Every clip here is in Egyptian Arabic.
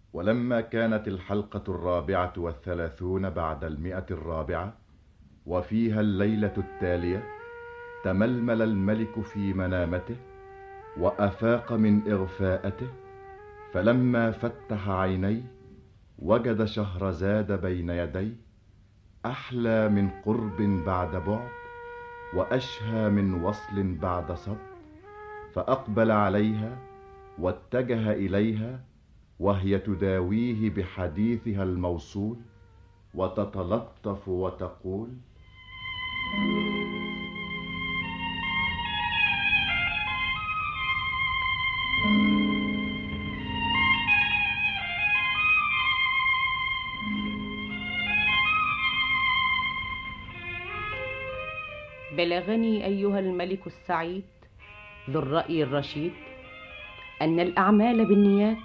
ولما كانت الحلقة الرابعة والثلاثون بعد المئة الرابعة وفيها الليلة التالية تململ الملك في منامته وأفاق من إغفاءته فلما فتح عينيه وجد شهرزاد بين يديه أحلى من قرب بعد بعد وأشهى من وصل بعد صبر فأقبل عليها واتجه إليها وهي تداويه بحديثها الموصول وتتلطف وتقول بلغني ايها الملك السعيد ذو الراي الرشيد ان الاعمال بالنيات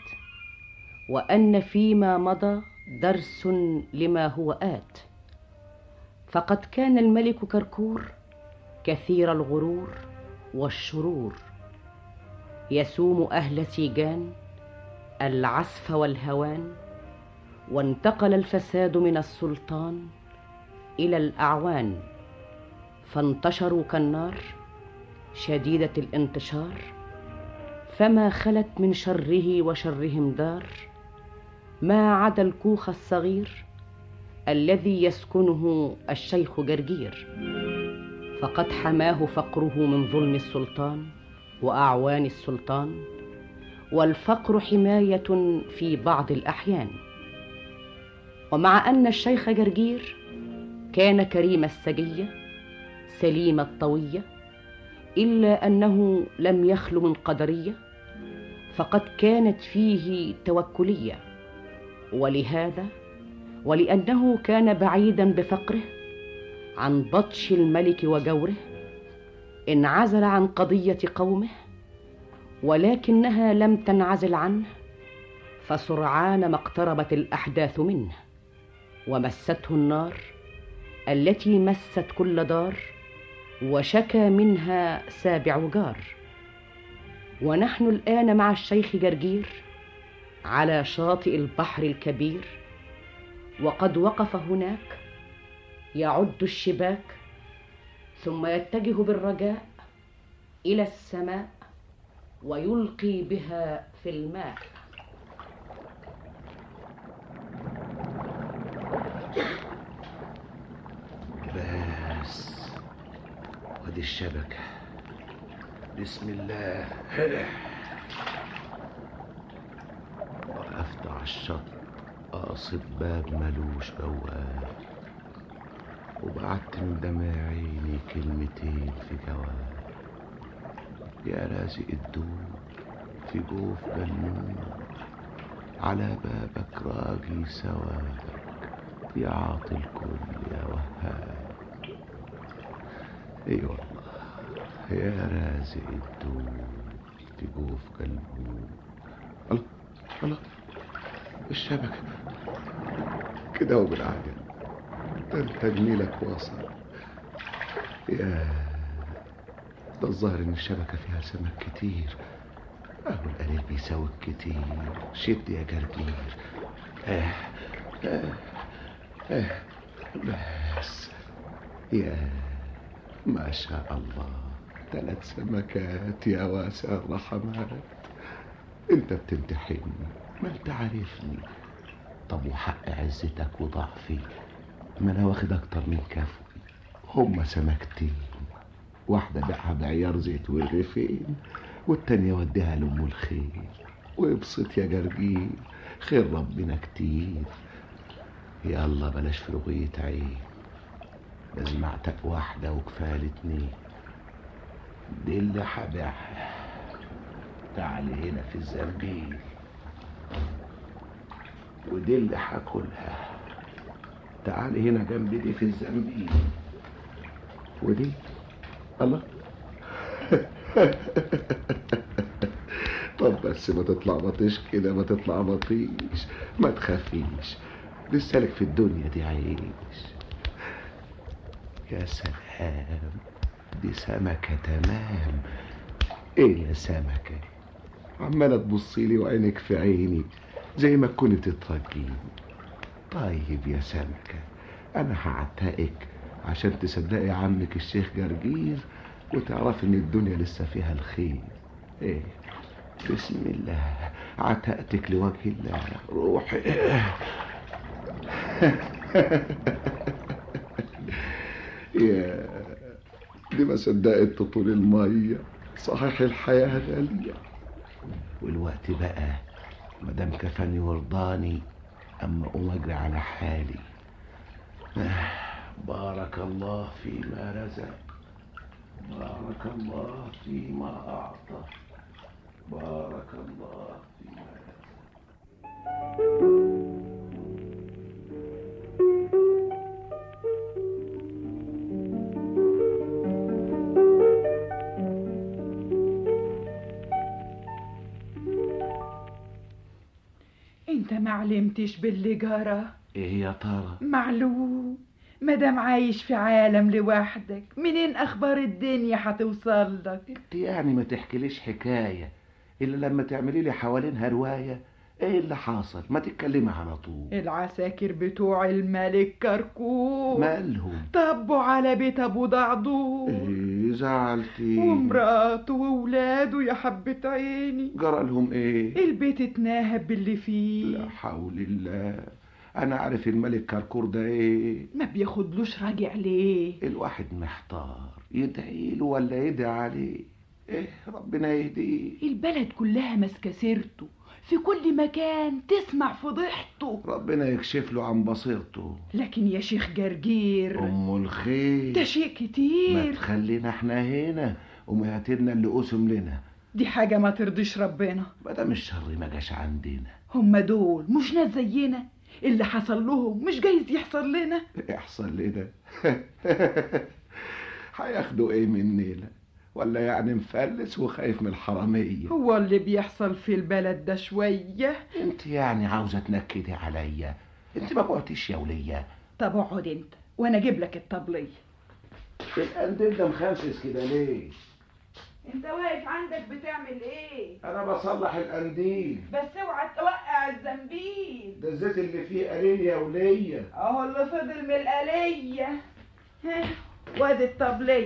وان فيما مضى درس لما هو ات فقد كان الملك كركور كثير الغرور والشرور يسوم اهل سيجان العسف والهوان وانتقل الفساد من السلطان الى الاعوان فانتشروا كالنار شديده الانتشار فما خلت من شره وشرهم دار ما عدا الكوخ الصغير الذي يسكنه الشيخ جرجير فقد حماه فقره من ظلم السلطان واعوان السلطان والفقر حمايه في بعض الاحيان ومع ان الشيخ جرجير كان كريم السجيه سليم الطويه الا انه لم يخل من قدريه فقد كانت فيه توكليه ولهذا ولانه كان بعيدا بفقره عن بطش الملك وجوره انعزل عن قضيه قومه ولكنها لم تنعزل عنه فسرعان ما اقتربت الاحداث منه ومسته النار التي مست كل دار وشكى منها سابع جار ونحن الان مع الشيخ جرجير على شاطئ البحر الكبير وقد وقف هناك يعد الشباك ثم يتجه بالرجاء الى السماء ويلقي بها في الماء بس ودي الشبكة بسم الله وقفت على الشط قاصد باب ملوش بواب وبعت من دمع عيني كلمتين في جواب يا رازق الدود في جوف جنون على بابك راجي سوادك يا عاطي الكل يا وهاب اي والله يا رازق الدود في جوف قلبه الله الله الشبكة كده وبالعجل ده انت جميلك وصل يا ده الظاهر ان الشبكة فيها سمك كتير اهو القليل بيساوي كتير شد يا جرجير اه اه اه بس يا ما شاء الله ثلاث سمكات يا واسع الرحمات انت بتمتحني ما انت عارفني طب وحق عزتك وضعفي ما انا واخد اكتر من كفوي هما سمكتين واحدة بيعها بعيار زيت ورغيفين والتانية وديها لأم الخير وابسط يا جرجير خير ربنا كتير يلا بلاش فرغية عين لازم اعتق واحدة وكفاية الاتنين دي اللي هبيعها تعالي هنا في الزنبيل ودي اللي هاكلها تعالي هنا جنبي دي في الزنبيل ودي الله طب بس ما تطلع بطيش كده ما تطلع بطيش ما تخافيش لسه لك في الدنيا دي عيش يا سلام دي سمكة تمام ايه يا سمكة عمالة تبصي لي وعينك في عيني زي ما تكوني بتترجيني طيب يا سمكة أنا هعتقك عشان تصدقي عمك الشيخ جرجير وتعرفي إن الدنيا لسه فيها الخير إيه بسم الله عتقتك لوجه الله روحي يا دي ما صدقت تطول المية صحيح الحياة غالية والوقت بقى مدام كفاني ورضاني أما أقوم أجري على حالي آه، بارك الله فيما رزق بارك الله فيما أعطى بارك الله فيما رزق انت ما علمتش باللي جرى إيه يا ترى معلوم مادام عايش في عالم لوحدك منين اخبار الدنيا هتوصل لك انت يعني ما تحكيليش حكاية إلا لما تعملي لي حوالينها رواية إيه اللي حاصل ما تتكلمي على طول العساكر بتوع الملك كركوك مالهم طبوا على بيت ابو ضعضور إيه زعلتي ومراته وولاده يا حبة عيني جرى لهم إيه البيت اتناهب باللي لا فيه حول الله أنا عارف الملك كركور ده إيه ما بياخدلوش راجع ليه الواحد محتار يدعي له ولا يدعي عليه إيه ربنا يهديه البلد كلها ماسكه سيرته في كل مكان تسمع فضيحته ربنا يكشف له عن بصيرته لكن يا شيخ جرجير أم الخير ده شيء ما كتير تخلينا احنا هنا ومهاتلنا اللي قسم لنا دي حاجة ما ترضيش ربنا ما دام الشر ما جاش عندنا هما دول مش ناس زينا اللي حصل لهم مش جايز يحصل لنا يحصل لنا هياخدوا ايه مننا ولا يعني مفلس وخايف من الحرامية هو اللي بيحصل في البلد ده شوية انت يعني عاوزة تنكدي عليا انت ما قعدتيش يا ولية طب اقعد انت وانا اجيب لك الطبلية القنديل ده مخنفس كده ليه انت واقف عندك بتعمل ايه انا بصلح القنديل بس اوعى توقع الزنبيل ده الزيت اللي فيه قليل يا ولية اهو اللي فضل من الآلية ها، وادي الطبلية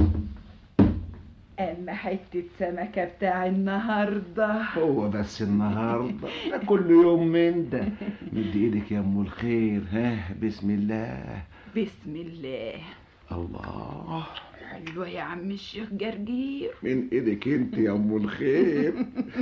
اما حتة سمكة بتاع النهاردة هو بس النهارده ده كل يوم من ده مد ايدك يا ام الخير ها بسم الله بسم الله الله حلوة يا عم الشيخ جرجير من ايدك انت يا ام الخير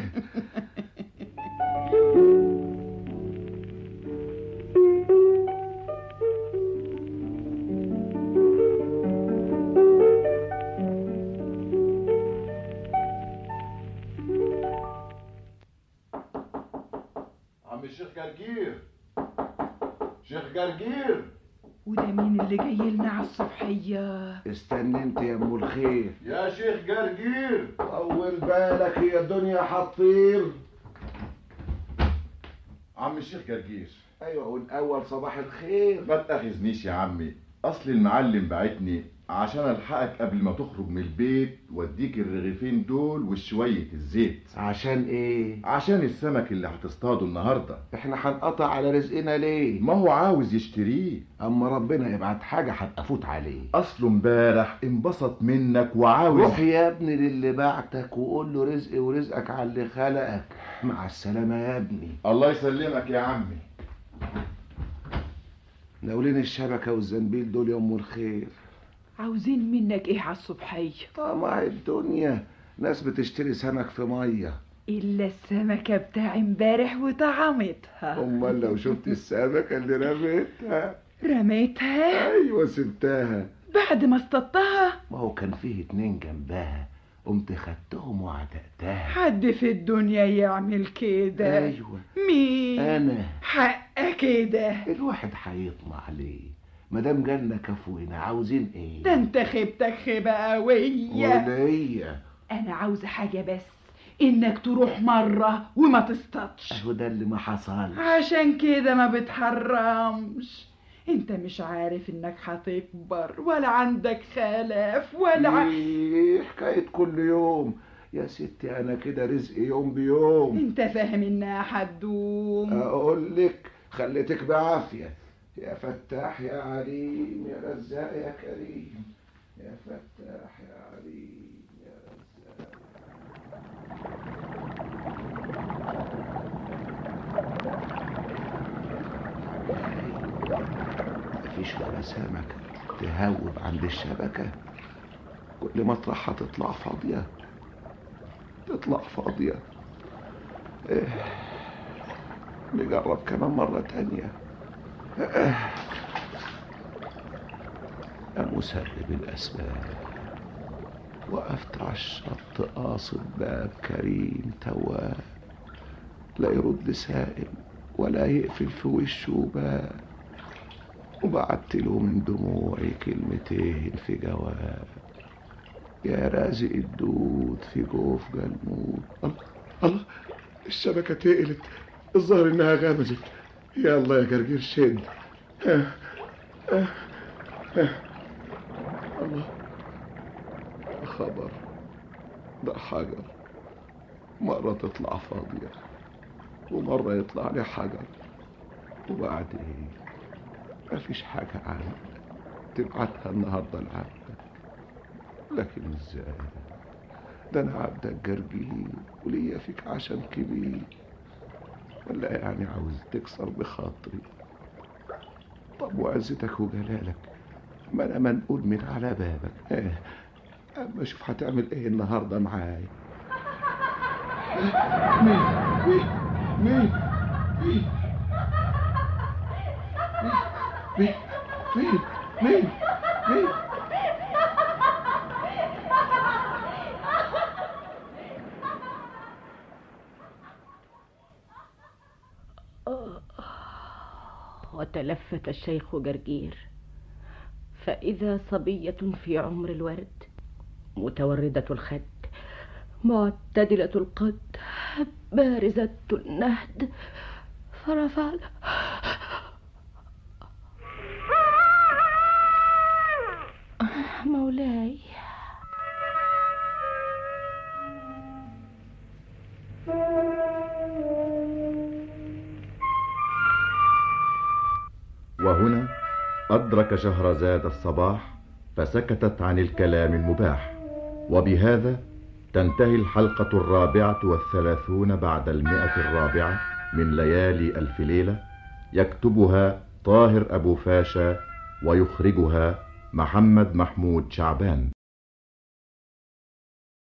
عم الشيخ جرجير شيخ جرجير وده مين اللي جاي لنا على الصبحية استنى انت يا ام الخير يا شيخ جرجير طول بالك هي الدنيا هتطير عم الشيخ جرجير ايوه والاول صباح الخير ما تاخذنيش يا عمي اصل المعلم بعتني عشان الحقك قبل ما تخرج من البيت واديك الرغيفين دول وشوية الزيت عشان ايه عشان السمك اللي هتصطاده النهارده احنا هنقطع على رزقنا ليه ما هو عاوز يشتريه اما ربنا يبعت حاجه هتفوت عليه اصله امبارح انبسط منك وعاوز روح يا ابني للي بعتك وقول له رزقي ورزقك على اللي خلقك مع السلامه يا ابني الله يسلمك يا عمي ناولين الشبكه والزنبيل دول يا ام الخير عاوزين منك ايه على الصبحية طمع الدنيا ناس بتشتري سمك في ميه الا السمكة بتاع امبارح وطعمتها امال لو شفت السمكه اللي رميتها رميتها ايوه سبتها بعد ما اصطدتها ما هو كان فيه اتنين جنبها قمت خدتهم وعتقتها حد في الدنيا يعمل كده ايوه مين انا حق كده الواحد هيطمع ليه مادام جالنا كفونا عاوزين ايه ده انت خيبتك خيبة قوية وليا انا عاوزة حاجة بس انك تروح مرة وما تصطادش اهو ده اللي ما حصل عشان كده ما بتحرمش انت مش عارف انك هتكبر ولا عندك خلف ولا ع... ايه حكاية كل يوم يا ستي انا كده رزقي يوم بيوم انت فاهم انها هتدوم اقول لك خليتك بعافيه يا فتاح يا عليم يا رزاق يا كريم يا فتاح يا عليم يا رزاق مفيش ولا سمكة تهوب عند الشبكة كل مطرح هتطلع فاضية تطلع فاضية إيه. نجرب كمان مرة تانية يا مسبب الأسباب وقفت على الشط قاصد باب كريم تواب لا يرد سائل ولا يقفل في وشه باب وبعت له من دموعي كلمتين في جواب يا رازق الدود في جوف جلمود الله الله الشبكة تقلت الظاهر انها غمزت يلا يا جرجير شد آه آه آه. الله خبر ده حجر مرة تطلع فاضية ومرة يطلع لي حجر وبعدين مفيش حاجة عندك تبعتها النهاردة لعبدك لكن ازاي ده انا عبدك جرجير وليا فيك عشم كبير ولا يعني عاوز تكسر بخاطري طب وعزتك وجلالك ما انا منقول من على بابك اه اما اشوف هتعمل ايه النهارده معايا مين مين مين مين مين مين مين مين وتلفت الشيخ جرجير فإذا صبية في عمر الورد متوردة الخد معتدلة القد بارزة النهد فرفع مولاي وهنا أدرك شهرزاد الصباح فسكتت عن الكلام المباح وبهذا تنتهي الحلقة الرابعة والثلاثون بعد المئة الرابعة من ليالي ألف ليلة يكتبها طاهر أبو فاشا ويخرجها محمد محمود شعبان